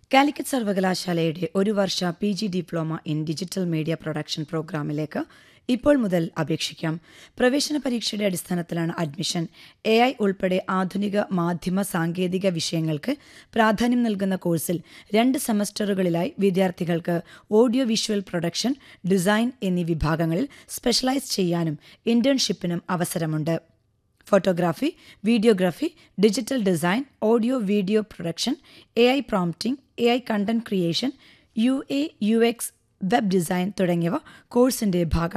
കാലിക്കറ്റ് സർവകലാശാലയുടെ ഒരു വർഷ P G diploma in digital media production പ്രോഗ്രാമിലേക്ക് ഇപ്പോൾ മുതൽ അപേക്ഷിക്കാം പ്രവേശന പരീക്ഷയുടെ അടിസ്ഥാനത്തിലാണ് അഡ്മിഷൻ എ ഐ ഉൾപ്പെടെ ആധുനിക മാധ്യമ സാങ്കേതിക വിഷയങ്ങൾക്ക് പ്രാധാന്യം നൽകുന്ന കോഴ്സിൽ രണ്ട് സെമസ്റ്ററുകളിലായി വിദ്യാർത്ഥികൾക്ക് ഓഡിയോ വിഷ്വൽ പ്രൊഡക്ഷൻ ഡിസൈൻ എന്നീ വിഭാഗങ്ങളിൽ സ്പെഷ്യലൈസ് ചെയ്യാനും ഇന്റേൺഷിപ്പിനും അവസരമുണ്ട് photography videography digital design audio video production A I prompting A I content creation U A U X web design തുടങ്ങിയവ കോഴ്സിന്റെ ഭാഗം